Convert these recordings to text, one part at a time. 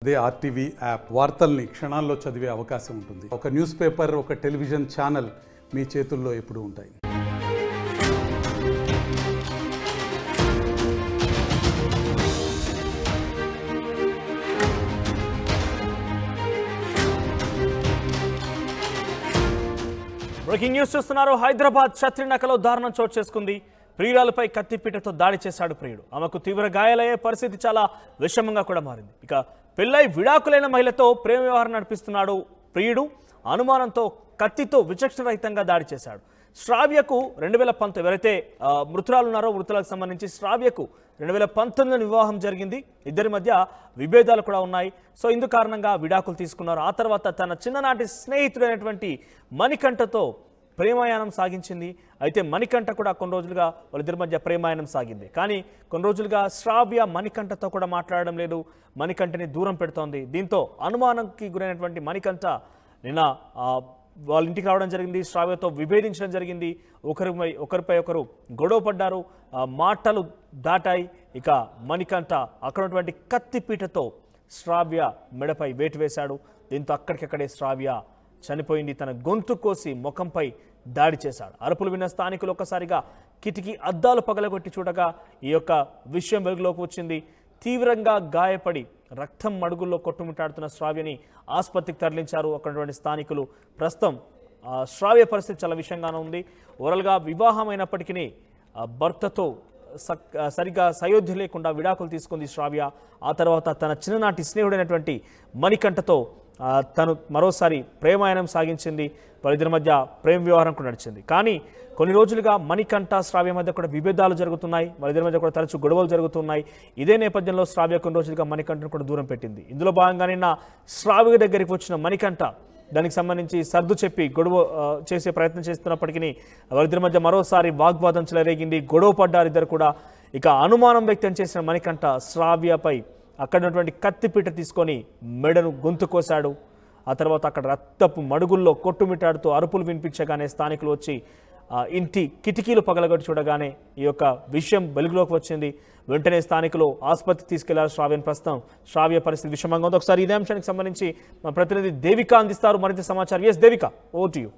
అదే RTV app వార్తల్ని క్షణాల్లో చదివే అవకాశం ఉంటుంది ఒక న్యూస్ పేపర్ ఒక టెలివిజన్ ఛానల్ మీ చేతుల్లో ఎప్పుడూ ఉంటాయి బ్రేకింగ్ న్యూస్ చూస్తున్నారు హైదరాబాద్ ఛత్రినకలో దారుణం చోటు చేసుకుంది ప్రియురాలపై కత్తిపీటతో దాడి చేశాడు ప్రియుడు ఆమెకు తీవ్ర గాయాలయ్యే పరిస్థితి చాలా విషమంగా కూడా మారింది ఇక పెళ్ళై విడాకులైన మహిళతో ప్రేమ వ్యవహారం నడిపిస్తున్నాడు ప్రియుడు అనుమానంతో కత్తితో విచక్షణరహితంగా దాడి చేశాడు శ్రావ్యకు రెండు వేల పంతొమ్మిది ఎవరైతే ఆ, మృతురాలు ఉన్నారో మృతులకు సంబంధించి శ్రావ్యకు రెండు వేల పంతొమ్మిదిలో వివాహం జరిగింది ఇద్దరి మధ్య విభేదాలు కూడా ఉన్నాయి సో ఇందు కారణంగా విడాకులు తీసుకున్నారు ఆ తర్వాత తన చిన్ననాటి స్నేహితుడైనటువంటి మణికంఠతో ప్రేమాయాణం సాగించింది అయితే మణికంఠ కూడా కొన్ని రోజులుగా వాళ్ళిద్దరి మధ్య ప్రేమాయణం సాగింది కానీ కొన్ని రోజులుగా శ్రావ్య మణికంఠతో కూడా మాట్లాడడం లేదు మణికంఠని దూరం పెడుతోంది దీంతో అనుమానంకి గురైనటువంటి మణికంఠ నిన్న ఆ, వాళ్ళ ఇంటికి రావడం జరిగింది శ్రావ్యతో విభేదించడం జరిగింది ఒకరిపై ఒకరిపై ఒకరు గొడవ పడ్డారు ఆ, మాటలు దాటాయి ఇక మణికంఠ అక్కడ ఉన్నటువంటి కత్తిపీటతో శ్రావ్య మెడపై వేటు వేశాడు దీంతో అక్కడికక్కడే శ్రావ్య చనిపోయింది తన గొంతు కోసి ముఖంపై దాడి చేశాడు అరుపులు విన్న స్థానికులు ఒక్కసారిగా కిటికీ అద్దాలు పగలగొట్టి చూడగా ఈ యొక్క విషయం వెలుగులోకి వచ్చింది తీవ్రంగా గాయపడి రక్తం మడుగుల్లో కొట్టుమిట్టాడుతున్న శ్రావ్యని ఆసుపత్రికి తరలించారు అక్కడ ఉన్నటువంటి స్థానికులు ప్రస్తుతం ఆ, శ్రావ్య పరిస్థితి చాలా విషయంగానే ఉంది ఓవరాల్గా వివాహం అయినప్పటికీ ఆ, భర్తతో సక్ ఆ, సరిగా సయోధ్య లేకుండా విడాకులు తీసుకుంది శ్రావ్య ఆ తర్వాత తన చిన్ననాటి స్నేహితుడైనటువంటి మణికంఠతో ఆ, తను మరోసారి ప్రేమాయణం సాగించింది వాళ్ళిద్దరి మధ్య ప్రేమ వ్యవహారం కూడా నడిచింది కానీ కొన్ని రోజులుగా మణికంఠ శ్రావ్య మధ్య కూడా విభేదాలు జరుగుతున్నాయి వాళ్ళిద్దరి మధ్య కూడా తరచు గొడవలు జరుగుతున్నాయి ఇదే నేపథ్యంలో శ్రావ్య కొన్ని రోజులుగా మణికంఠను కూడా దూరం పెట్టింది ఇందులో భాగంగా నిన్న శ్రావ్య దగ్గరికి వచ్చిన మణికంఠ దానికి సంబంధించి సర్దు చెప్పి గొడవ ఆ, చేసే ప్రయత్నం చేస్తున్నప్పటికీ వాళ్ళిద్దరి మధ్య మరోసారి వాగ్వాదం చెలరేగింది గొడవ పడ్డారు ఇద్దరు కూడా ఇక అనుమానం వ్యక్తం చేసిన మణికంఠ శ్రావ్యపై అక్కడ ఉన్నటువంటి కత్తిపీట తీసుకొని మెడను గొంతు కోశాడు ఆ తర్వాత అక్కడ రక్తపు మడుగుల్లో కొట్టుమిట్టాడుతూ అరుపులు వినిపించగానే స్థానికులు వచ్చి ఆ, ఇంటి కిటికీలు పగలగొట్టి చూడగానే ఈ యొక్క విషయం వెలుగులోకి వచ్చింది వెంటనే స్థానికులు ఆసుపత్రికి తీసుకెళ్లారు శ్రావ్యను ప్రస్తుతం శ్రావ్య పరిస్థితి విషమంగా ఉంది ఒకసారి ఇదే అంశానికి సంబంధించి మా ప్రతినిధి దేవిక అందిస్తారు మరింత సమాచారం ఎస్ దేవిక ఓ to you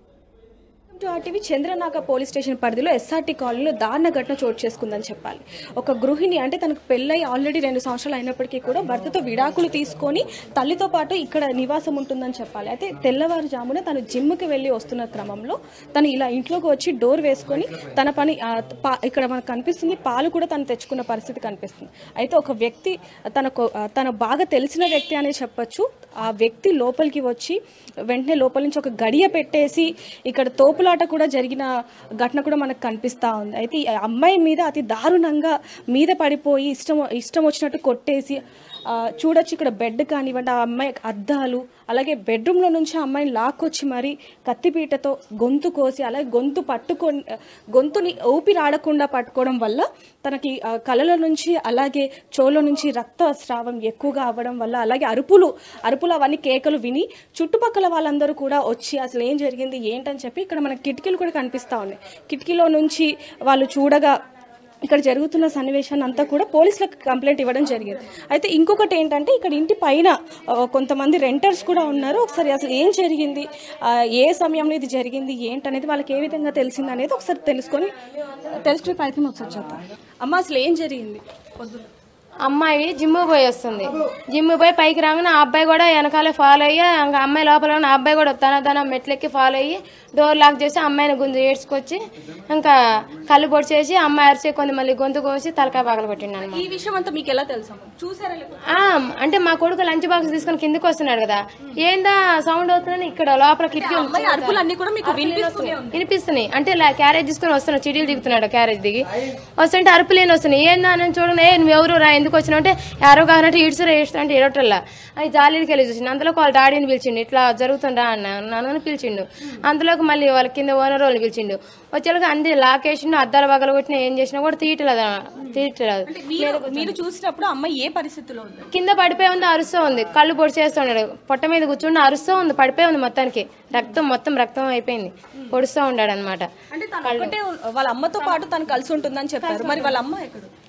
to RTV Chandranaga police station పరిధిలో ఎస్ఆర్టీ కాలనీలో దారుణ ఘటన చోటు చేసుకుందని చెప్పాలి ఒక గృహిణి అంటే తనకు పెళ్ళై ఆల్రెడీ రెండు సంవత్సరాలు అయినప్పటికీ కూడా భర్తతో విడాకులు తీసుకొని తల్లితో పాటు ఇక్కడ నివాసం ఉంటుందని చెప్పాలి అయితే తెల్లవారుజామున తను జిమ్కి వెళ్ళి వస్తున్న క్రమంలో తను ఇలా ఇంట్లోకి వచ్చి డోర్ వేసుకొని తన పని ఆ, పా- ఇక్కడ మనకు కనిపిస్తుంది పాలు కూడా తను తెచ్చుకున్న పరిస్థితి కనిపిస్తుంది అయితే ఒక వ్యక్తి తనకు ఆ, తన బాగా తెలిసిన వ్యక్తి అనే చెప్పొచ్చు ఆ వ్యక్తి లోపలికి వచ్చి వెంటనే లోపల నుంచి ఒక గడియ పెట్టేసి ఇక్కడ తోపులాట కూడా జరిగిన ఘటన కూడా మనకు కనిపిస్తూ ఉంది అయితే ఈ అమ్మాయి మీద అతి దారుణంగా మీద పడిపోయి ఇష్టం ఇష్టం వచ్చినట్టు కొట్టేసి ఆ, చూడొచ్చు ఇక్కడ బెడ్ కానివ్వండి ఆ అమ్మాయి అద్దాలు అలాగే బెడ్రూమ్లో నుంచి ఆ అమ్మాయిని లాక్కొచ్చి మరి కత్తిపీటతో గొంతు కోసి అలాగే గొంతు పట్టుకొని గొంతుని ఊపిరాడకుండా పట్టుకోవడం వల్ల తనకి ఆ, కళ్ళల నుంచి అలాగే చోలో నుంచి రక్త స్రావం ఎక్కువగా అవ్వడం వల్ల అలాగే అరుపులు అరుపులు అవన్నీ కేకలు విని చుట్టుపక్కల వాళ్ళందరూ కూడా వచ్చి అసలు ఏం జరిగింది ఏంటని చెప్పి ఇక్కడ మన కిటికీలు కూడా కనిపిస్తూ ఉన్నాయి కిటికీలో నుంచి వాళ్ళు చూడగా ఇక్కడ జరుగుతున్న సన్నివేశాన్ని అంతా కూడా పోలీసులకు కంప్లైంట్ ఇవ్వడం జరిగింది అయితే ఇంకొకటి ఏంటంటే ఇక్కడ ఇంటి పైన ఆ, కొంతమంది రెంటర్స్ కూడా ఉన్నారు ఒకసారి అసలు ఏం జరిగింది ఆ, ఏ సమయంలో ఇది జరిగింది ఏంటనేది వాళ్ళకి ఏ విధంగా తెలిసింది అనేది ఒకసారి తెలుసుకొని తెలుసుకునే ప్రయత్నం ఒకసారి చేద్దాం అమ్మ అసలు ఏం జరిగింది పొద్దున్న అమ్మాయి జిమ్ పోయి వస్తుంది జిమ్ పోయి పైకి రాగానే ఆ అబ్బాయి కూడా వెనకాలే ఫాలో అయ్యి ఇంకా అమ్మాయి లోపల ఉన్న ఆ అబ్బాయి కూడా తన తన మెట్లెక్కి ఫాలో అయ్యి డోర్ లాక్ చేసి అమ్మాయిని గుంజు ఏడ్చుకొచ్చి ఇంకా కళ్ళు పొడి చేసి అమ్మాయి అరిసే కొంత మళ్ళీ గొంతు కోసి తలకాయ పగల కొట్టిండు అనమాట ఈ విషయం అంతా మీకు ఎలా తెలుసా చూసారా లేకపోతే ఆ, అంటే మా కొడుకు లంచ్ బాక్స్ తీసుకొని కిందకి వస్తున్నాడు కదా ఏందా సౌండ్ అవుతుందని ఇక్కడ లోపల కిటికీ ఉంది. అమ్మాయి అరుపులు అన్ని కూడా మీకు వినిపిస్తూనే ఉన్నాయి. వినిపిస్తున్నాయి అంటే ఇలా క్యారేజ్ తీసుకొని వస్తున్నాడు చిడీలు దిగుతున్నాడు క్యారేజ్ దిగి వస్తుంటే అరుపులు ఏం వస్తున్నాయి ఏందా అని చూడండి ఏ నువ్వు ఎవరు రా ఎందుకు వచ్చినావు అంటే ఎవరో కానట్టు ఈడ్చురా ఈడ్చురా అంటే ఏడవటల్లా అది జాలీకి వెళ్ళి చూసిండు అంతలో వాళ్ళ డాడీని పిలిచిండు ఇట్లా జరుగుతుందా అన్న నన్ను పిలిచిండు అందులోకి మళ్ళీ వాళ్ళ కింద ఓనర్ వాళ్ళు పిలిచిండు వచ్చేలోకి అంది లాకేసిండు అద్దాల బగలు కొట్టిన ఏం చేసినా కూడా తీయట్లేదు తీయట్లేదు మీరు మీరు చూసినప్పుడు అమ్మాయి ఏ పరిస్థితిలో ఉంది కింద పడిపోయి ఉంది అరుస్తూ ఉంది కళ్ళు పొడి చేస్తున్నాడు పొట్ట మీద కూర్చుండి అరుస్తూ ఉంది పడిపోయి ఉంది మొత్తానికి రక్తం మొత్తం రక్తం అయిపోయింది పొడుస్తూ ఉన్నాడు అనమాట అంటే తను ఒకటే ఉ- వాళ్ళ అమ్మతో పాటు తను కలిసి ఉంటుందని చెప్పారు మరి వాళ్ళ అమ్మ ఎక్కడ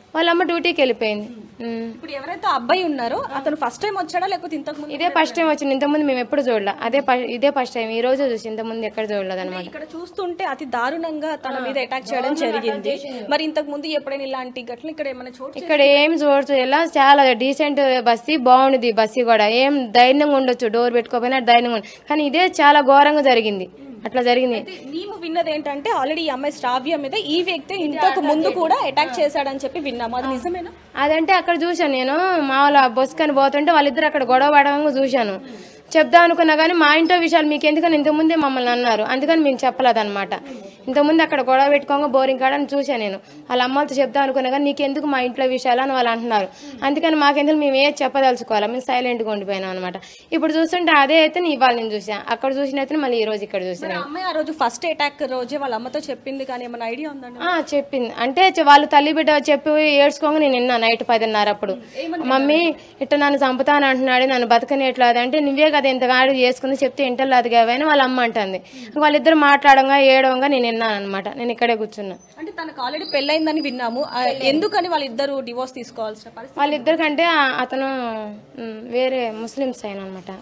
వాళ్ళ అమ్మ డ్యూటీకి వెళ్ళిపోయింది ఉమ్. ఇప్పుడు ఎవరైతే ఆ అబ్బాయి ఉన్నారో అతను ఫస్ట్ టైం వచ్చాడా లేకపోతే ఇంతకు ముందు ఇదే ఫస్ట్ టైం వచ్చింది ఇంతకుముందు మేము ఎప్పుడు చూడలే అదే ఫ- ఇదే ఫస్ట్ టైం ఈ రోజు చూసి ఇంతకుముందు ఎక్కడ చూడలేదు అనమాట ఇక్కడ చూస్తుంటే అతి దారుణంగా తన మీద అటాక్ చేయడం జరిగింది మరి ఇంతకు ముందు ఎప్పుడైనా ఇలాంటి ఘటనలు ఇక్కడ ఏమైనా చోటు ఇక్కడ ఏం చూడచ్చు ఎలా చాలా డీసెంట్ బస్సు బాగుంది బస్సు కూడా ఏం ధైర్యంగా ఉండొచ్చు డోర్ పెట్టుకోపోయినా ధైర్యంగా ఉండు కానీ ఇదే చాలా ఘోరంగా జరిగింది అట్లా జరిగింది అయితే మేము విన్నది ఏంటంటే ఆల్రెడీ ఈ అమ్మాయి శ్రావ్య మీద ఈ వ్యక్తి ఇంతకు ముందు కూడా అటాక్ చేశాడని చెప్పి విన్నాము అది నిజమేనా అదంటే అక్కడ చూశాను నేను మామూలు బొస్కని పోతుంటే వాళ్ళిద్దరు అక్కడ గొడవ పడడం చూశాను చెప్దాం అనుకున్నా కానీ మా ఇంట్లో విషయాలు మీకు ఎందుకని ఇంతకుముందే మమ్మల్ని అన్నారు అందుకని మేము చెప్పలేదన్నమాట ఇంతకుముందు అక్కడ గొడవ పెట్టుకోగా బోరింగ్ కాడని చూశాను నేను వాళ్ళ అమ్మలతో చెప్దాం అనుకున్నా కానీ నీకెందుకు మా ఇంట్లో విషయాలు అని వాళ్ళు అంటున్నారు అందుకని మాకెందుకు మేము ఏది చెప్పదలుచుకోవాలి మేము సైలెంట్గా ఉండిపోయినాం అనమాట ఇప్పుడు చూస్తుంటే అదే అయితే ఇవాళ నేను చూసాను అక్కడ చూసిన అయితే మళ్ళీ ఈ రోజు ఇక్కడ చూసాను ఆ అమ్మాయి ఆ రోజు ఫస్ట్ అటాక్ రోజే వాళ్ళ అమ్మతో చెప్పింది కానీ ఏమైనా ఐడియా ఉందండి ఆ, చెప్పింది అంటే చె- వాళ్ళు తల్లి బిడ్డ చెప్పి ఏడ్చుకోగా నేను విన్నా నైట్ పదిన్నర అప్పుడు మమ్మీ ఇట్ట నన్ను చంపుతాను అంటున్నాడు నన్ను బతకనేట్లేదు అంటే నువ్వే కదా ఇంత గాడి చేసుకుంది చెప్తే ఇంటలేదు కావని వాళ్ళ అమ్మ అంటుంది వాళ్ళిద్దరు మాట్లాడంగా ఏడవంగా నేను విన్నాను అనమాట నేను ఇక్కడే కూర్చున్నా అంటే తనకు ఆల్రెడీ పెళ్ళైందని విన్నాము ఆ, ఎందుకని వాళ్ళిద్దరు డివోర్స్ తీసుకోవాల్సిన పరిస్థితి వాళ్ళిద్దరికంటే ఆ- అతను ఉమ్, వేరే ముస్లిమ్స్ అయిన అనమాట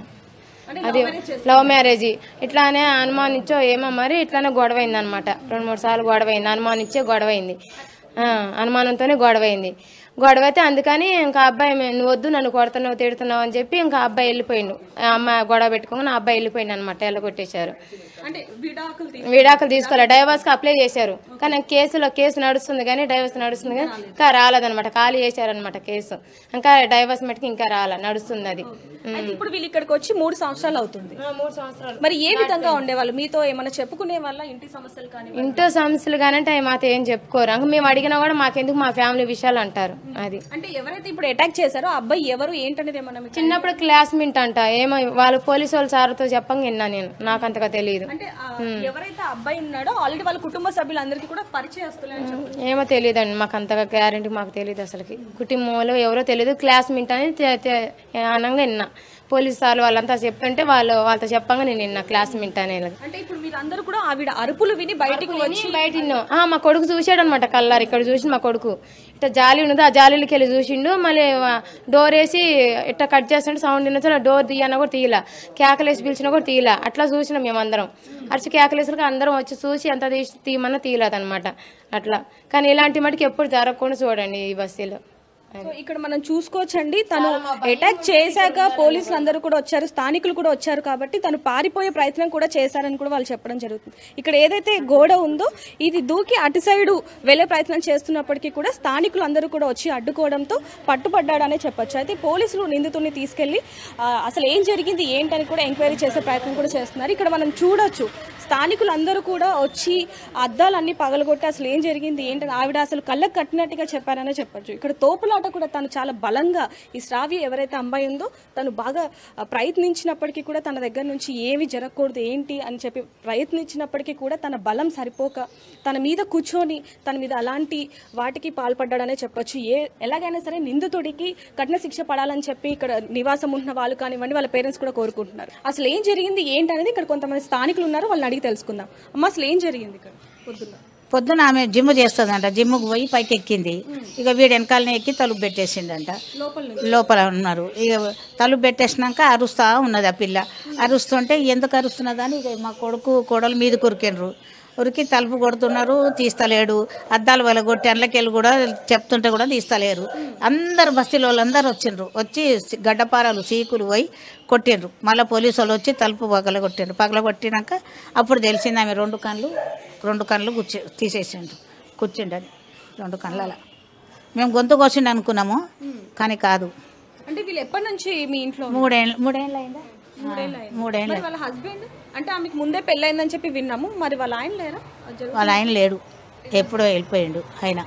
అది లవ్ మ్యారేజ్ ఇట్లానే అనుమానించో ఏమో మరి ఇట్లానే గొడవైంది అనమాట రెండు మూడు సార్లు గొడవైంది అనుమానించే గొడవైంది ఆ, అనుమానంతోనే గొడవైంది గొడవ అయితే అందుకని ఇంకా అబ్బాయి "మే- నువ్వు వద్దు నన్ను కొడుతున్నావు తిడుతున్నావు అని చెప్పి ఇంకా అబ్బాయి వెళ్ళిపోయిండు ఆ అమ్మాయి గొడవ పెట్టుకోగానే ఆ అబ్బాయి వెళ్ళిపోయిండు అనమాట ఎల్లగొట్టేశారు అంటే విడాకులు తీ- విడాకులు తీసుకోవాలి డైవర్స్ కి అప్లై చేశారు కానీ కేసులో కేసు నడుస్తుంది కానీ డైవర్స్ నడుస్తుంది కానీ ఇంకా రాలేదన్నమాట ఖాళీ చేశారనమాట కేసు ఇంకా డైవర్స్ మటుకు ఇంకా రాలే నడుస్తుంది అది అయితే ఇప్పుడు వీళ్ళు ఇక్కడికి వచ్చి మూడు సంవత్సరాలు అవుతుంది మూడు సంవత్సరాలు మరి ఏ విధంగా ఉండేవాళ్ళు మీతో ఏమైనా చెప్పుకునే వాళ్ళ ఇంటి సమస్యలు కానీ ఇంట్లో సమస్యలు కానంటే అవి మాతో ఏం చెప్పుకోరు ఇంకా మేము అడిగినా కూడా మాకెందుకు మా ఫ్యామిలీ విషయాలు అంటారు అది అంటే ఎవరైతే ఇప్పుడు అటాక్ చేశారో ఆ అబ్బాయి ఎవరు ఏంటనేది ఏమన్నా మీకు చిన్నప్పుడు క్లాస్మేట్ అంట ఏమో వాళ్ళు పోలీసు వాళ్ళ సార్తో చెప్పంగా విన్నా నేను నాకు అంతగా తెలియదు అంటే ఆ ఎవరైతే ఆ అబ్బాయి ఉన్నాడో ఆల్రెడీ వాళ్ళ కుటుంబ సభ్యులందరికీ కూడా పరిచయస్తులని చెప్పి ఏమో తెలియదండి మాకు అంతగా గ్యారంటీ మాకు తెలియదు అసలుకి కుటుంబంలో ఎవరో తెలియదు క్లాస్మేట్ అని తె- తె- అనంగా విన్నా పోలీస్ సార్లు వాళ్ళంతా చెప్తుంటే వాళ్ళు వాళ్ళతో చెప్పంగా నేను విన్నా క్లాస్మేట్ అనేది అంటే ఇప్పుడు మీరందరూ కూడా ఆవిడ అరుపులు విని బయటికి వచ్చి బయట విన్నాం. ఆ, మా కొడుకు చూసాడు అనమాట కల్లారు ఇక్కడ చూసి మా కొడుకు ఇట్లా జాలి ఉన్నది ఆ జాలీలకి వెళ్ళి చూసిండు మళ్ళీ డోర్ వేసి ఇట్లా కట్ చేస్తుంటే సౌండ్ వినొచ్చు డోర్ తీయన్నా కూడా తీయలా కేకలేసి పిలిచినా కూడా తీయలా అట్లా చూసినాం మేమందరం అరిచి కేకలేసరికి అందరం వచ్చి చూసి ఎంత తీసి తీయమన్నా తీయలేదన్నమాట అట్లా కానీ ఇలాంటి మటుకు ఎప్పుడు జరగకుండా చూడండి ఈ బస్సులో సో ఇక్కడ మనం చూసుకోవచ్చండి తను అటాక్ చేశాక పోలీసులు అందరూ కూడా వచ్చారు స్థానికులు కూడా వచ్చారు కాబట్టి తను పారిపోయే ప్రయత్నం కూడా చేశారని కూడా వాళ్ళు చెప్పడం జరుగుతుంది ఇక్కడ ఏదైతే గోడ ఉందో ఇది దూకి అటు సైడు వెళ్ళే ప్రయత్నం చేస్తున్నప్పటికీ కూడా స్థానికులు అందరూ కూడా వచ్చి అడ్డుకోవడంతో పట్టుపడ్డాడనే చెప్పొచ్చు అయితే పోలీసులు నిందితుడిని తీసుకెళ్లి ఆ, అసలు ఏం జరిగింది ఏంటని కూడా ఎంక్వైరీ చేసే ప్రయత్నం కూడా చేస్తున్నారు ఇక్కడ మనం చూడొచ్చు స్థానికులు అందరూ కూడా వచ్చి అద్దాలన్నీ పగలగొట్టి అసలు ఏం జరిగింది ఏంటని ఆవిడ అసలు కళ్ళకు కట్టినట్టుగా చెప్పారనే చెప్పొచ్చు ఇక్కడ తోపులాట కూడా తను చాలా బలంగా ఈ శ్రావ్య ఎవరైతే అమ్మాయి ఉందో తను బాగా ఆ, ప్రయత్నించినప్పటికీ కూడా తన దగ్గర నుంచి ఏమి జరగకూడదు ఏంటి అని చెప్పి ప్రయత్నించినప్పటికీ కూడా తన బలం సరిపోక తన మీద కూర్చొని తన మీద అలాంటి వాటికి పాల్పడ్డాడనే చెప్పొచ్చు ఏ ఎలాగైనా సరే నిందితుడికి కఠిన శిక్ష పడాలని చెప్పి ఇక్కడ నివాసం ఉంటున్న వాళ్ళు కానివ్వండి వాళ్ళ పేరెంట్స్ కూడా కోరుకుంటున్నారు అసలు ఏం జరిగింది ఏంటి అనేది ఇక్కడ కొంతమంది స్థానికులు ఉన్నారు వాళ్ళని అడిగి తెలుసుకుందాం అమ్మ అసలు ఏం జరిగింది ఇక్కడ పొద్దున్న పొద్దున ఆమె జిమ్ చేస్తుందంట జిమ్కి పోయి పైకి ఎక్కింది ఇక వీడు వెనకాలనే ఎక్కి తలుపు పెట్టేసిండంట లోపల ఉన్నారు ఇక తలుపు పెట్టేసినాక అరుస్తా ఉన్నది ఆ పిల్ల అరుస్తుంటే ఎందుకు అరుస్తున్నదని ఇక మా కొడుకు కోడలు మీద కురికిండ్రు ఉరికి తలుపు కొడుతున్నారు తీస్తలేడు అద్దాలు వాళ్ళ కొట్టి అండ్లకెళ్ళి కూడా చెప్తుంటే కూడా తీస్తలేరు అందరు బస్తీలో వాళ్ళందరూ వచ్చిండ్రు వచ్చి గడ్డపారాలు చీకులు పోయి కొట్టిండ్రు మళ్ళీ పోలీసు వాళ్ళు వచ్చి తలుపు పగల కొట్టిండ్రు పగల కొట్టినాక అప్పుడు తెలిసింది ఆమె రెండు కళ్ళు రెండు కళ్ళు కూర్చో తీసేసిండు కూర్చుండని రెండు కళ్ళల మేము గొంతు కోసిండు అనుకున్నాము కానీ కాదు అంటే వీళ్ళు ఎప్పటి నుంచి మీ ఇంట్లో మూడేళ్ళు మూడేళ్ళు అయిందా మూడేళ్ళు మరి వాళ్ళ హస్బెండ్ అంటే ఆమెకు ముందే పెళ్ళైందని చెప్పి విన్నాము మరి వాళ్ళ ఆయన లేరా అది జరుగు- వాళ్ళ ఆయన లేడు ఎప్పుడో వెళ్ళిపోయిండు ఆయన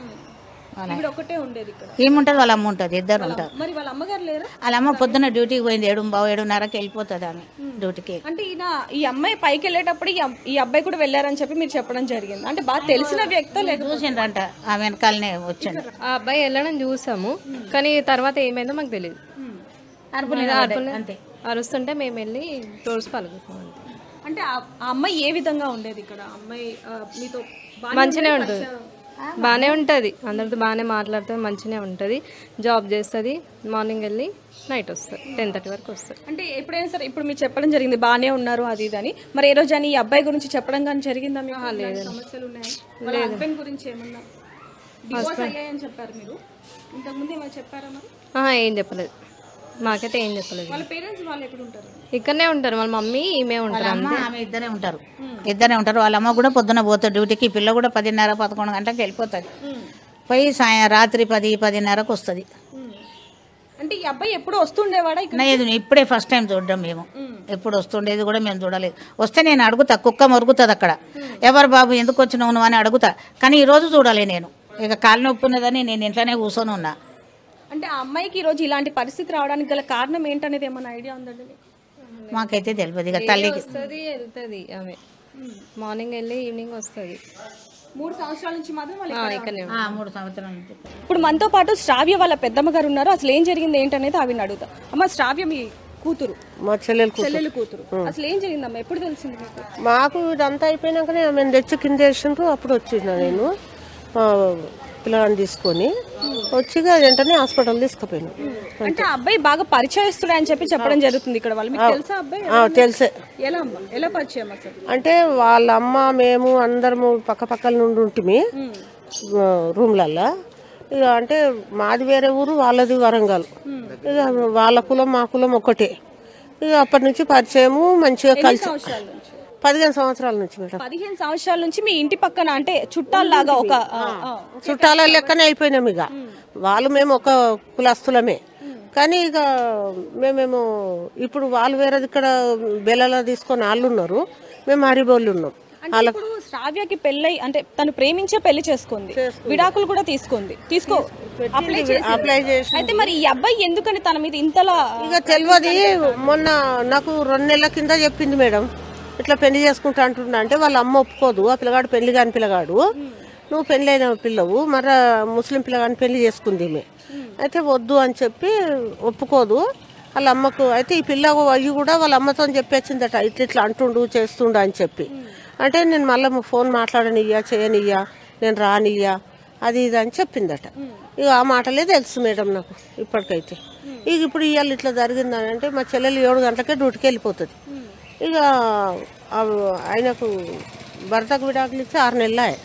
ఈవిడ ఒకటే ఉండేది ఇక్కడ ఏముంటుంది వాళ్ళ అమ్మ ఉంటుంది ఇద్దరు ఉంటారు మరి వాళ్ళ అమ్మగారు లేరా వాళ్ళ అమ్మ పొద్దున్న డ్యూటీకి పోయింది ఏడు బావు ఏడున్నరకి వెళ్ళిపోతుంది ఆమె డ్యూటీకి అంటే ఈయన ఈ అమ్మాయి పైకి వెళ్ళేటప్పుడు ఈ అమ్- ఈ అబ్బాయి కూడా వెళ్ళారని చెప్పి మీరు చెప్పడం జరిగింది అంటే బాగా తెలిసిన వ్యక్తో లేక చూసిండ్రంట ఆమె వెనకాలనే వచ్చిండు ఆ అబ్బాయి వెళ్ళడం చూసాము కానీ తర్వాత ఏమైందో మాకు తెలియదు అరుపులు అరుపులు అంతే అరుస్తుంటే మేము వెళ్ళి తోడుసు పలుకుతాం అంతే అంటే ఆ ఆ అమ్మాయి ఏ విధంగా ఉండేది ఇక్కడ ఆ అమ్మాయి ఆ, మీతో బాగానే మంచిగానే ఉండేది, ఉంటుంది పరిచయం- బాగానే ఉంటుంది అందరితో బాగానే మాట్లాడుతుంది మంచిగానే ఉంటుంది జాబ్ చేస్తుంది మార్నింగ్ వెళ్ళి నైట్ వస్తుంది టెన్ థర్టీ వరకు వస్తుంది అంటే ఎప్పుడైనా సరే ఇప్పుడు మీరు చెప్పడం జరిగింది బాగానే ఉన్నారు అది ఇది అని మరి ఏ రోజు అని ఈ అబ్బాయి గురించి చెప్పడం కానీ జరిగిందా మీకు ఇలాంటి సమస్యలు ఉన్నాయా వాళ్ళ హస్బెండ్ గురించి ఏమన్నా డివోర్స్ అయ్యాయని చెప్పారు మీరు ఇంతకుముందు ఏమైనా చెప్పారా మరి ఆహా, ఏం చెప్పలేదు మాకైతే ఏం చెప్పలేదు వాళ్ళ పేరెంట్స్ వాళ్ళు ఎక్కడ ఉంటారు ఇక్కడనే ఉంటారు వాళ్ళ మమ్మీ ఈమె ఉంటారు అమ్మ ఆమె ఇద్దరే ఉంటారు ఇద్దరే ఉంటారు వాళ్ళ అమ్మ కూడా పొద్దున పోతుంది డ్యూటీకి ఈ పిల్ల కూడా పదిన్నర పదకొండు గంటలకు వెళ్ళిపోతుంది పోయి సాయం రాత్రి పది పదిన్నరకు వస్తుంది అంటే ఈ అబ్బాయి ఎప్పుడు వస్తుండేవాడా ఇక్కడ లేదు ఇప్పుడే ఫస్ట్ టైం చూడడం మేము ఎప్పుడు వస్తుండేది కూడా మేము చూడలేదు వస్తే నేను అడుగుతా కుక్క మొరుగుతుంది అక్కడ ఎవరు బాబు ఎందుకు వచ్చినావు నువ్వు అని అడుగుతా కానీ ఈ రోజు చూడాలి నేను ఇక కాలు నొప్పి ఉన్నదని నేను ఇంట్లోనే కూర్చొని ఉన్నా అంటే ఆ అమ్మాయికి ఈ రోజు ఇలాంటి పరిస్థితి రావడానికి గల కారణం ఏంటనేది ఏమైనా ఐడియా ఉందండి మీకు? మాకైతే తెలియదు ఇక తల్లికి వస్తుంది వెళ్తుంది ఆమె మార్నింగ్ వెళ్ళి ఈవినింగ్ వస్తుంది మూడు సంవత్సరాల నుంచి మాత్రం వాళ్ళు ఇక్కడనే ఆ, మూడు సంవత్సరాల నుంచి ఇప్పుడు మనతో పాటు శ్రావ్య వాళ్ళ పెద్దమ్మ గారు ఉన్నారు అసలు ఏం జరిగింది ఏంటనేది ఆవిడని అడుగుతా అమ్మ శ్రావ్య మీ కూతురు మా చెల్లెలు కూతురు. చెల్లెలు కూతురు అసలు ఏం జరిగిందమ్మా ఎప్పుడు తెలిసింది మీకు మాకు ఇదంతా అయిపోయినాకనే మేము తెచ్చి కింద వేసిండ్రు అప్పుడు వచ్చిన నేను మా పిల్లగాన్ని తీసుకొని వచ్చి ఇక వెంటనే హాస్పిటల్ తీసుకుపోయాను అంటే ఆ అబ్బాయి బాగా పరిచయస్తుడే అని చెప్పి చెప్పడం జరుగుతుంది ఇక్కడ వాళ్ళు మీకు తెలుసా అబ్బాయి ఆ, తెలుసే ఎలా అమ్మా ఎలా పరిచయం అసలు అంటే వాళ్ళ అమ్మ మేము అందరము పక్క పక్కల నుండి ఉంటిమి రూమ్లల్లో ఇక అంటే మాది వేరే ఊరు వాళ్ళది వరంగల్ ఇక వాళ్ళ కులం మా కులం ఒకటే ఇక అప్పటి నుంచి పరిచయము మంచిగా కలిసి సంవత్సరాల నుంచి పదిహేను సంవత్సరాల నుంచి మేడం పదిహేను సంవత్సరాల నుంచి మీ ఇంటి పక్కన అంటే చుట్టాల్లాగా ఒక ఆ, ఆ, చుట్టాల లెక్కనే అయిపోయినాం ఇక వాళ్ళు మేము ఒక కులస్తులమే కానీ ఇక మేమేమో ఇప్పుడు వాళ్ళు వేరేది ఇక్కడ బెల్లలో తీసుకొని వాళ్ళు ఉన్నారు మేము హరిబోళ్ళు ఉన్నాం అంటే ఇప్పుడు శ్రావ్యకి పెళ్ళై అంటే తను ప్రేమించే పెళ్లి చేసుకుంది విడాకులు కూడా తీసుకుంది తీసుకో అప్లై చేసింది. అప్లై చేసి అయితే మరి ఈ అబ్బాయి ఎందుకని తన మీద ఇంతలా ఇక తెలియదు మొన్న నాకు రెండు నెలల కింద చెప్పింది మేడం ఇట్లా పెళ్లి చేసుకుంటా అంటుండ అంటే వాళ్ళ అమ్మ ఒప్పుకోదు ఆ పిల్లగాడు పెళ్లి కాని పిల్లగాడు నువ్వు పెళ్లి అయిన పిల్లవు మరి ముస్లిం పిల్లగాని పెళ్లి చేసుకుంది ఈమె అయితే వద్దు అని చెప్పి ఒప్పుకోదు వాళ్ళ అమ్మకు అయితే ఈ పిల్ల అయ్యి కూడా వాళ్ళ అమ్మతో చెప్పేసిందట ఇట్లా ఇట్లా అంటుండు చేస్తుండు అని చెప్పి అంటే నేను మళ్ళీ ఫోన్ మాట్లాడనియ్యా చేయనియ్యా నేను రానియ్యా అది ఇది అని చెప్పిందట ఇక ఆ మాటలే తెలుసు మేడం నాకు ఇప్పటికైతే ఇక ఇప్పుడు ఇవాళ ఇట్లా జరిగిందని అంటే మా చెల్లెలు ఏడు గంటలకే డ్యూటీకి వెళ్ళిపోతుంది ఇక ఆ- ఆయనకు భర్తకు విడాకులు ఇచ్చి ఆరు నెలలు అయ్యాయి.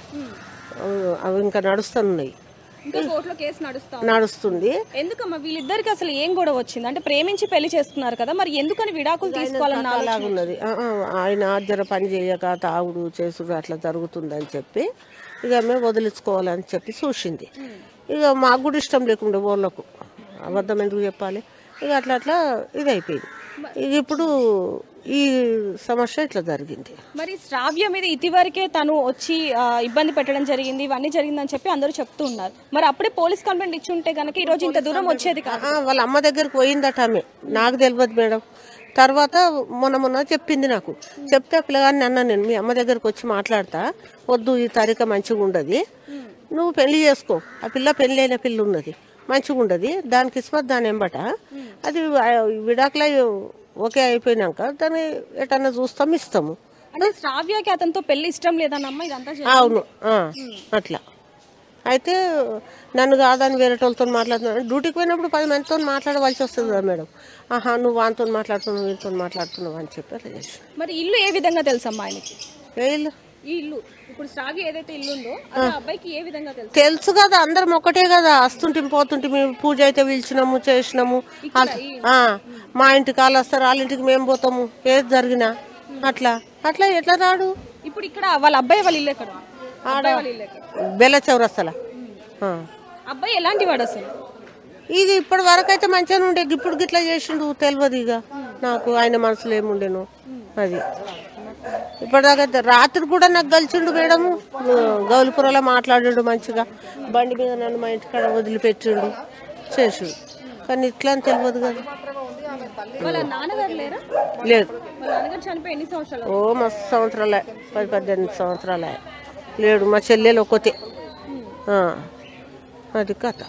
అవి ఇంకా నడుస్తున్నాయి ఇంకా కోర్టులో కేసు నడుస్తా ఉంది. నడుస్తుంది ఎందుకమ్మా వీళ్ళిద్దరికి అసలు ఏం గొడవ వచ్చింది అంటే ప్రేమించి పెళ్లి చేసుకున్నారు కదా మరి ఎందుకని విడాకులు తీసుకోవాలన్న ఆలోచన? అలాగున్నది ఆ, ఆ, ఆయన జర పని చేయక తాగుడు చేసుడు అట్లా జరుగుతుందని చెప్పి ఇక మేము వదిలించుకోవాలని చెప్పి చూసింది ఇక మాకు కూడా ఇష్టం లేకుండా వాళ్ళకు అబద్ధం ఎందుకు చెప్పాలి ఇక అట్లా అట్లా ఇది అయిపోయింది ఇక ఇప్పుడు ఈ సమస్య ఇట్లా జరిగింది మరి శ్రావ్య మీద ఇదివరకే తను వచ్చి ఆ, ఇబ్బంది పెట్టడం జరిగింది ఇవన్నీ జరిగిందని చెప్పి అందరూ చెప్తూ ఉన్నారు మరి అప్పుడే పోలీస్ కంప్లైంట్ ఇచ్చి ఉంటే గనక ఈ రోజు ఇంత దూరం వచ్చేది కాదు ఆ, వాళ్ళ అమ్మ దగ్గరికి పోయిందట ఆమె నాకు తెలియదు మేడం తర్వాత మొన్న మొన్న చెప్పింది నాకు చెప్తే ఆ పిల్లగాన్ని అన్నా నేను మీ అమ్మ దగ్గరికి వచ్చి మాట్లాడతా వద్దు ఈ తారీఖు మంచిగా ఉండదు నువ్వు పెళ్లి చేసుకో ఆ పిల్ల పెళ్లి అయిన పిల్ల ఉన్నది మంచిగా ఉండదు దానికి ఇస్మత్ దాని ఎంబట అది ఆ, విడాకుల ఓకే అయిపోయినాక దాన్ని ఎటన్నా చూస్తాం ఇస్తాము అంటే శ్రావ్యకి అతనితో పెళ్లి ఇష్టం లేదన్నమ్మ ఇదంతా జరిగింది. అవును ఆ, అట్లా అయితే నన్ను కాదని వేరే వాళ్ళతో మాట్లాడుతున్నాను డ్యూటీకి పోయినప్పుడు పది మందితో మాట్లాడవలసి వస్తుంది కదా మేడం ఆహా నువ్వు వానితో మాట్లాడుతున్నావు వీళ్ళతో మాట్లాడుతున్నావు అని చెప్పి అట్లా చేసి మరి ఇల్లు ఏ విధంగా తెలుసమ్మా ఆయనకి ఏ ఇల్లు? ఈ ఇల్లు ఇప్పుడు శ్రావ్య ఏదైతే ఇల్లు ఉందో అది ఆ అబ్బాయికి ఏ విధంగా తెలుసు తెలుసు కదా అందరం ఒకటే కదా వస్తుంటే పోతుంటే మేము పూజ అయితే పిలిచినాము చేసినాము అట్లా- ఆ, మా ఇంటికి వాళ్ళు వస్తారు వాళ్ళ ఇంటికి మేము పోతాము ఏది జరిగినా అట్లా అట్లా ఎట్లా రాడు ఇప్పుడు ఇక్కడ వాళ్ళ అబ్బాయి వాళ్ళ ఇల్లు ఎక్కడ అబ్బాయి వాళ్ళ ఇల్లు ఎక్కడ బెల్ల చౌరస్తల అబ్బాయి ఎలాంటి వాడు అసలు ఇక ఇప్పటి వరకు అయితే మంచిగానే ఉండే ఇప్పుడు గిట్లా చేసిండు తెలియదు ఇక నాకు ఆయన మనసులో ఏముండేను అది ఇప్పటిదాకా అయితే రాత్రి కూడా నాకు కలిసిండు మేడం గౌలిపురలో మాట్లాడిండు మంచిగా బండి మీద నన్ను మా ఇంటికాడ వదిలిపెట్టిండు చేసిండు కానీ ఇట్లా అని తెలియదు కదా వాళ్ళ నాన్నగారు లేరా లేదు వాళ్ళ నాన్నగారు చనిపోయి ఎన్ని సంవత్సరాలు ఓ మస్తు సంవత్సరాలే పది పద్దెనిమిది సంవత్సరాలే లేడు మా చెల్లెలు ఒకతే ఆ, అది కథ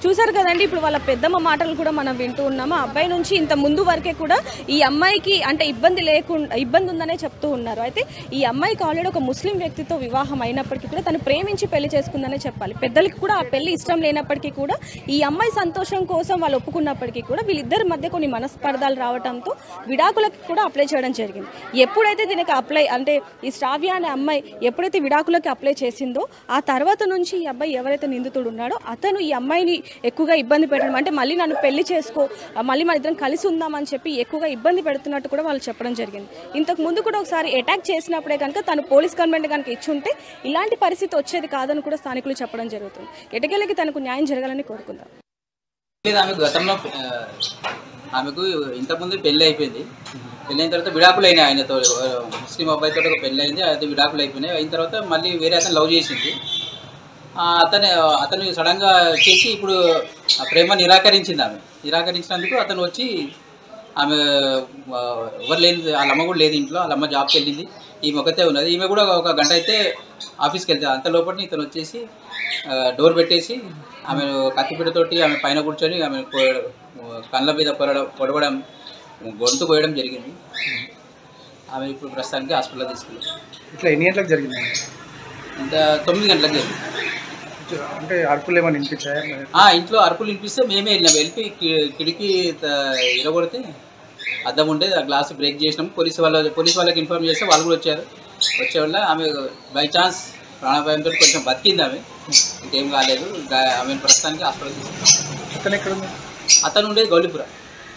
చూసారు కదండి ఇప్పుడు వాళ్ళ పెద్దమ్మ మాటలు కూడా మనం వింటూ ఉన్నాము ఆ అబ్బాయి నుంచి ఇంత ముందు వరకే కూడా ఈ అమ్మాయికి అంటే ఇబ్బంది లేకుండా ఇబ్బంది ఉందనే చెప్తూ ఉన్నారు అయితే ఈ అమ్మాయికి ఆల్రెడీ ఒక ముస్లిం వ్యక్తితో వివాహం అయినప్పటికీ కూడా తను ప్రేమించి పెళ్లి చేసుకుందనే చెప్పాలి పెద్దలకి కూడా ఆ పెళ్లి ఇష్టం లేనప్పటికీ కూడా ఈ అమ్మాయి సంతోషం కోసం వాళ్ళు ఒప్పుకున్నప్పటికీ కూడా వీళ్ళిద్దరి మధ్య కొన్ని మనస్పర్ధాలు రావడంతో విడాకులకి కూడా అప్లై చేయడం జరిగింది ఎప్పుడైతే దీనికి అప్లై అంటే ఈ శ్రావ్య అనే అమ్మాయి ఎప్పుడైతే విడాకులకి అప్లై చేసిందో ఆ తర్వాత నుంచి ఈ అబ్బాయి ఎవరైతే నిందితుడు ఉన్నాడో అతను ఈ అమ్మాయిని ఎక్కువగా ఇబ్బంది పెట్టడం అంటే మళ్ళీ నన్ను పెళ్లి చేసుకో ఆ, మళ్ళీ మన ఇద్దరం కలిసి ఉందామని చెప్పి ఎక్కువగా ఇబ్బంది పెడుతున్నట్టు కూడా వాళ్ళు చెప్పడం జరిగింది ఇంతకు ముందు కూడా ఒకసారి అటాక్ చేసినప్పుడే కనుక తను పోలీస్ కంప్లైంట్ కనుక ఇచ్చుంటే ఇలాంటి పరిస్థితి వచ్చేది కాదని కూడా స్థానికులు చెప్పడం జరుగుతుంది ఎటకెళ్ళకి తనకు న్యాయం జరగాలని కోరుకుందాం లేదు ఆమె గతంలో ఆ, ఆమెకు ఇంతకుముందు పెళ్ళి అయిపోయింది పెళ్ళి అయిన తర్వాత విడాకులు అయినాయి ఆయనతో ఆ, ముస్లిం అబ్బాయితో ఒక పెళ్ళి అయింది అది విడాకులు అయిపోయినాయి అయిన తర్వాత మళ్ళీ వేరే అతను లవ్ చేసింది ఆ, అతను అతను సడన్గా చేసి ఇప్పుడు ఆ ప్రేమ నిరాకరించింది ఆమె నిరాకరించినందుకు అతను వచ్చి ఆమె ఆ, ఎవరు లేదు వాళ్ళ అమ్మ కూడా లేదు ఇంట్లో వాళ్ళ అమ్మ జాబ్కి వెళ్ళింది ఈమె ఒకతే ఉన్నది ఈమె కూడా ఒక గంట అయితే ఆఫీస్కి వెళ్తే అంత లోపల ఇతను వచ్చేసి ఆ, డోర్ పెట్టేసి ఆమె కత్తిపీటతోటి ఆమె పైన కూర్చొని ఆమె కొ- కళ్ళ మీద పొరడం పొడవడం గొంతు కోయడం జరిగింది ఆమె ఇప్పుడు ప్రస్తుతానికి హాస్పిటల్ తీసుకెళ్ళి ఇట్లా ఎన్ని గంటలకు జరిగింది ఇంత తొమ్మిది గంటలకు జరిగింది అంటే అరుపులు ఏమైనా వినిపించాయా ఆ, ఇంట్లో అరుపులు వినిపిస్తే మేమే వెళ్ళినాం వెళ్ళి కి- కిటికీ త- ఇరగొడితే అద్దం ఉంటే ఆ గ్లాస్ బ్రేక్ చేసినాం పోలీసు వాళ్ళ పోలీసు వాళ్ళకి ఇన్ఫార్మ్ చేస్తే వాళ్ళు కూడా వచ్చారు వచ్చే వల్ల ఆమె బై ఛాన్స్ ప్రాణాపాయంతో కొంచెం బతికింది ఆమె ఇంకేం కాలేదు గా- ఆమె ప్రస్తుతానికి హాస్పిటల్ తీసుకున్నాం అతను ఎక్కడ ఉంది అతను ఉండేది గౌలిపుర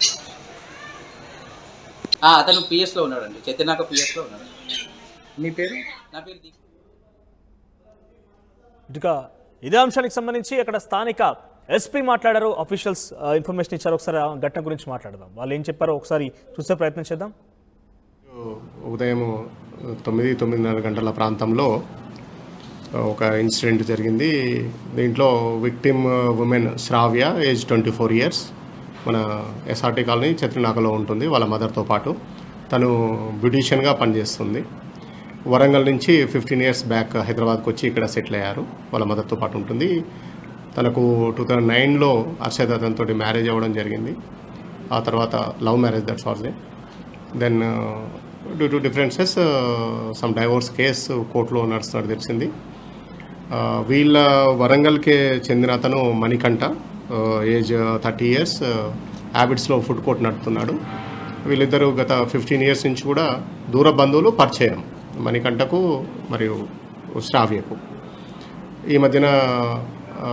ఆ, అతను పిఎస్లో ఉన్నాడండి చైతన్యాక పిఎస్లో ఉన్నాడు మీ పేరు నా పేరు దీప్ ఇటుక ఇదే అంశానికి సంబంధించి అక్కడ స్థానిక ఎస్పీ మాట్లాడారు అఫీషియల్స్ ఇన్ఫర్మేషన్ ఇచ్చారు ఒకసారి ఆ ఘటన గురించి మాట్లాడదాం వాళ్ళు ఏం చెప్పారో ఒకసారి చూసే ప్రయత్నం చేద్దాం ఉదయం తొమ్మిది తొమ్మిదిన్నర గంటల ప్రాంతంలో ఒక ఇన్సిడెంట్ జరిగింది దీంట్లో victim women Shravya age twenty four years మన ఎస్ఆర్టీ కాలనీ చత్రినాకలో ఉంటుంది వాళ్ళ మదర్తో పాటు తను బ్యూటీషియన్గా పనిచేస్తుంది వరంగల్ నుంచి ఫిఫ్టీన్ ఇయర్స్ బ్యాక్ హైదరాబాద్కి వచ్చి ఇక్కడ సెటిల్ అయ్యారు వాళ్ళ మదర్తో పాటు ఉంటుంది తనకు టూ థౌజండ్ నైన్లో హర్షద్ అతనితో మ్యారేజ్ అవ్వడం జరిగింది ఆ తర్వాత love marriage that's was a then due to differences some divorce case కోర్టులో నడుస్తున్నట్టు తెలిసింది Uh, వీళ్ళ వరంగల్కే చెందిన అతను మణికంఠ ఏజ్ థర్టీ ఇయర్స్ హ్యాబిట్స్లో ఫుడ్ కోర్ట్ నడుపుతున్నాడు వీళ్ళిద్దరూ గత ఫిఫ్టీన్ ఇయర్స్ నుంచి కూడా దూర బంధువులు పరిచయం మణికంఠకు మరియు శ్రావ్యకు ఈ మధ్యన ఆ,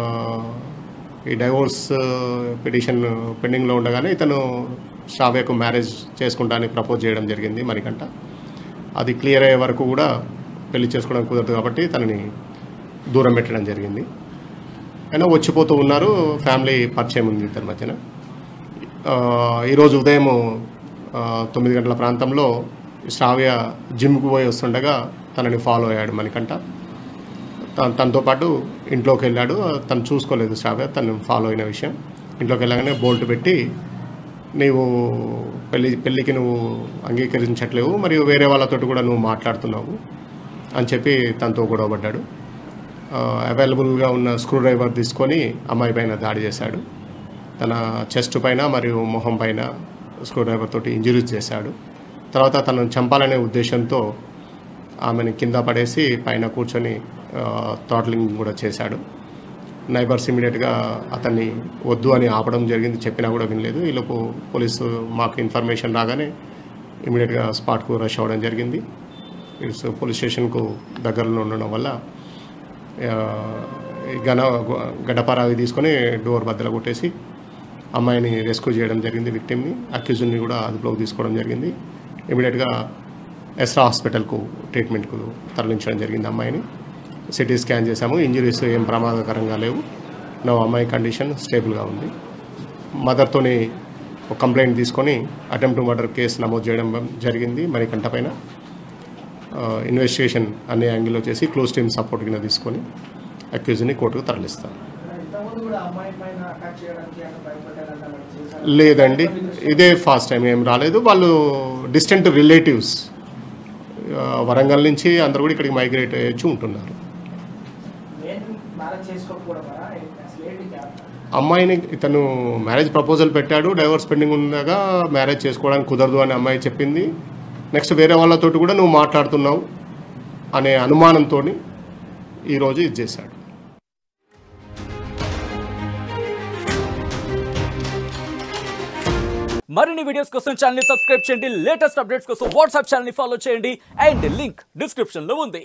ఈ డైవోర్స్ పిటిషన్ పెండింగ్లో ఉండగానే ఇతను శ్రావ్యకు మ్యారేజ్ చేసుకుంటానికి ప్రపోజ్ చేయడం జరిగింది మణికంఠ అది క్లియర్ అయ్యే వరకు కూడా పెళ్లి చేసుకోవడం కుదరదు కాబట్టి తనని దూరం పెట్టడం జరిగింది అయినా వచ్చిపోతూ ఉన్నారు ఫ్యామిలీ పరిచయం ఉంది ఇద్దరి మధ్యన ఆ, ఈరోజు ఉదయం ఆ, తొమ్మిది గంటల ప్రాంతంలో శ్రావ్య జిమ్కి పోయి వస్తుండగా తనని ఫాలో అయ్యాడు మణికంఠ తన తనతో పాటు ఇంట్లోకి వెళ్ళాడు తను చూసుకోలేదు శ్రావ్య తను ఫాలో అయిన విషయం ఇంట్లోకి వెళ్ళగానే బోల్ట్ పెట్టి నీవు పెళ్లి పెళ్ళికి నువ్వు అంగీకరించట్లేవు మరియు వేరే వాళ్ళతోటి కూడా నువ్వు మాట్లాడుతున్నావు అని చెప్పి తనతో గొడవపడ్డాడు అవైలబుల్గా ఉన్న స్క్రూ డ్రైవర్ తీసుకొని అమ్మాయి పైన దాడి చేశాడు తన చెస్ట్ పైన మరియు మొహం పైన స్క్రూ డ్రైవర్ తోటి ఇంజరీస్ చేశాడు తర్వాత తనను చంపాలనే ఉద్దేశంతో ఆమెను కింద పడేసి పైన కూర్చొని థాట్లింగ్ కూడా చేశాడు నైబర్స్ ఇమీడియట్గా అతన్ని వద్దు అని ఆపడం జరిగింది చెప్పినా కూడా వినలేదు ఈలోపు పోలీసు మాకు ఇన్ఫర్మేషన్ రాగానే ఇమీడియట్గా స్పాట్కు రష్ అవ్వడం జరిగింది ఇట్స్ పోలీస్ స్టేషన్కు దగ్గరలో ఉండడం వల్ల ఆ, ఈ గన గడ్డపారావి తీసుకొని డోర్ బద్దలు కొట్టేసి అమ్మాయిని రెస్క్యూ చేయడం జరిగింది విక్టిమ్ని అక్యూజుని కూడా అదుపులోకి తీసుకోవడం జరిగింది ఇమీడియట్గా ఎస్రా హాస్పిటల్కు ట్రీట్మెంట్కు తరలించడం జరిగింది అమ్మాయిని సిటీ స్కాన్ చేశాము ఇంజరీస్ ఏం ప్రమాదకరంగా లేవు నా అమ్మాయి కండిషన్ స్టేబుల్గా ఉంది మదర్తోని ఒక కంప్లైంట్ తీసుకొని అటెంప్ట్ మర్డర్ కేసు నమోదు చేయడం జరిగింది మణికంఠ పైన ఇన్వెస్టిగేషన్ అనే యాంగిల్లో చేసి క్లోజ్ టీమ్ సపోర్ట్ కింద తీసుకొని అక్యూజ్ని కోర్టుకు తరలిస్తాం లేదండి ఇదే ఫాస్ట్ టైం ఏం రాలేదు వాళ్ళు డిస్టెంట్ రిలేటివ్స్ వరంగల్ నుంచి అందరు కూడా ఇక్కడికి మైగ్రేట్ అయ్యొచ్చు ఉంటున్నారు అమ్మాయిని ఇతను మ్యారేజ్ ప్రపోజల్ పెట్టాడు డైవర్స్ పెండింగ్ ఉండగా మ్యారేజ్ చేసుకోవడానికి కుదరదు అని అమ్మాయి చెప్పింది నెక్స్ట్ వేరే వాళ్ళతోటి కూడా నువ్వు మాట్లాడుతున్నావు అనే అనుమానంతో ఈరోజు ఇది చేశాడు మరిన్ని వీడియోస్ కోసం ఛానల్ ని సబ్స్క్రైబ్ చేయండి లేటెస్ట్ అప్డేట్స్ కోసం వాట్సాప్ ఛానల్ ని ఫాలో చేయండి అండ్ లింక్ డిస్క్రిప్షన్ లో ఉంది